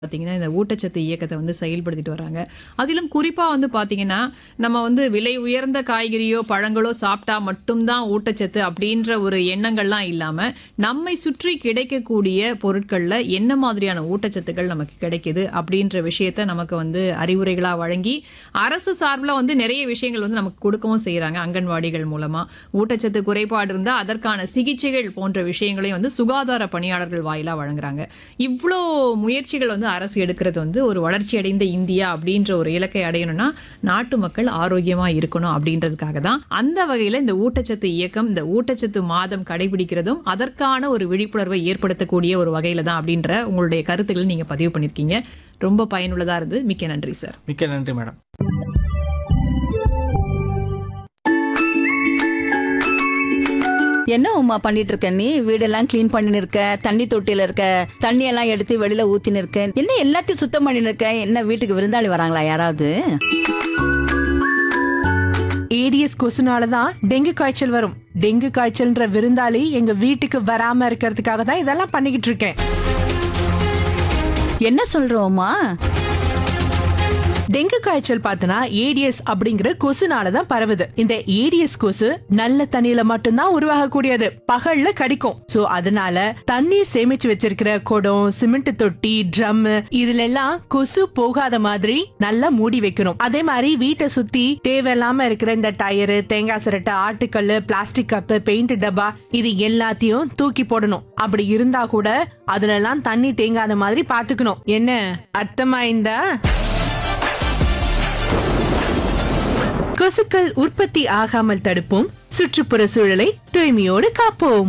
பார்த்தீங்கன்னா இந்த ஊட்டச்சத்து இயக்கத்தை வந்து செயல்படுத்திட்டு வராங்க அதிலும் குறிப்பாக வந்து பார்த்தீங்கன்னா நம்ம வந்து விலை உயர்ந்த காய்கறியோ பழங்களோ சாப்பிட்டா மட்டும்தான் ஊட்டச்சத்து அப்படின்ற ஒரு எண்ணங்கள்லாம் இல்லாமல் நம்மை சுற்றி கிடைக்கக்கூடிய பொருட்களில் என்ன மாதிரியான ஊட்டச்சத்துக்கள் நமக்கு கிடைக்குது அப்படின்ற விஷயத்த நமக்கு வந்து அறிவுரைகளாக வழங்கி அரசு சார்பில் வந்து நிறைய விஷயங்கள் வந்து நமக்கு கொடுக்கவும் செய்கிறாங்க அங்கன்வாடிகள் மூலமாக ஊட்டச்சத்து குறைபாடு இருந்தால் அதற்கான சிகிச்சைகள் போன்ற விஷயங்களையும் வந்து சுகாதார பணியாளர்கள் வாயிலாக வழங்குறாங்க இவ்வளோ முயற்சிகள் வந்து அரசு எடுக்கிறது வந்து ஒரு வளர்ச்சி அடைந்த இந்தியா அப்படின்ற ஒரு இலக்கை அடையணும்னா நாட்டு மக்கள் ஆரோக்கியமாக இருக்கணும் அப்படின்றதுக்காக தான் அந்த வகையில் இந்த ஊட்டச்சத்து இயக்கம் இந்த ஊட்டச்சத்து மாதம் கடைபிடிக்கிறதும் அதற்கான ஒரு விழிப்புணர்வை ஏற்படுத்தக்கூடிய ஒரு வகையில் தான் அப்படின்ற உங்களுடைய கருத்துக்களை நீங்கள் பதிவு பண்ணியிருக்கீங்க ரொம்ப பயனுள்ளதாக இருந்து மிக்க நன்றி சார் மிக்க நன்றி மேடம் என்ன உமா பண்ணிட்டு இருக்க நீ வீடெல்லாம் க்ளீன் பண்ணின்னு இருக்க தண்ணி தொட்டியில இருக்க தண்ணி எல்லாம் எடுத்து வெளியில ஊத்தின்னு இருக்க என்ன எல்லாத்தையும் சுத்தம் பண்ணின்னு இருக்க என்ன வீட்டுக்கு விருந்தாளி வராங்களா யாராவது ஏடிஎஸ் கொசுனால தான் டெங்கு காய்ச்சல் வரும் டெங்கு காய்ச்சல்ன்ற விருந்தாளி எங்க வீட்டுக்கு வராம இருக்கிறதுக்காக தான் இதெல்லாம் பண்ணிக்கிட்டு இருக்கேன் என்ன சொல்றோமா டெங்கு காய்ச்சல் பார்த்தனா ஏடிஎஸ் அப்படிங்கிற கொசுனால தான் பரவுது இந்த ஏடிஎஸ் கொசு நல்ல தண்ணியில மட்டும்தான் உருவாகக்கூடியது பகல்ல கடிக்கும் சோ அதனால தண்ணீர் சேமிச்சு வச்சிருக்கிற குடம் சிமெண்ட் தொட்டி ட்ரம் இதுல எல்லாம் கொசு போகாத மாதிரி நல்லா மூடி வைக்கணும் அதே மாதிரி வீட்டை சுத்தி தேவையில்லாம இருக்கிற இந்த டயரு தேங்காய் சிரட்டை ஆட்டுக்கல்லு பிளாஸ்டிக் கப்பு பெயிண்ட் டப்பா இது எல்லாத்தையும் தூக்கி போடணும் அப்படி இருந்தா கூட அதுல எல்லாம் தண்ணி தேங்காத மாதிரி பாத்துக்கணும் என்ன அர்த்தமா இந்த கொசுக்கள் உற்பத்தி ஆகாமல் தடுப்போம் சுற்றுப்புற சூழலை தூய்மையோடு காப்போம்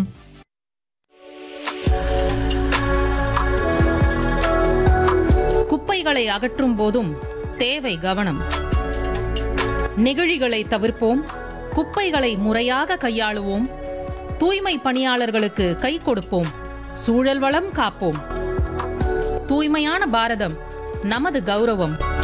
குப்பைகளை அகற்றும் போதும் தேவை கவனம் நெகிழிகளை தவிர்ப்போம் குப்பைகளை முறையாக கையாளுவோம் தூய்மை பணியாளர்களுக்கு கை கொடுப்போம் சூழல் வளம் காப்போம் தூய்மையான பாரதம் நமது கௌரவம்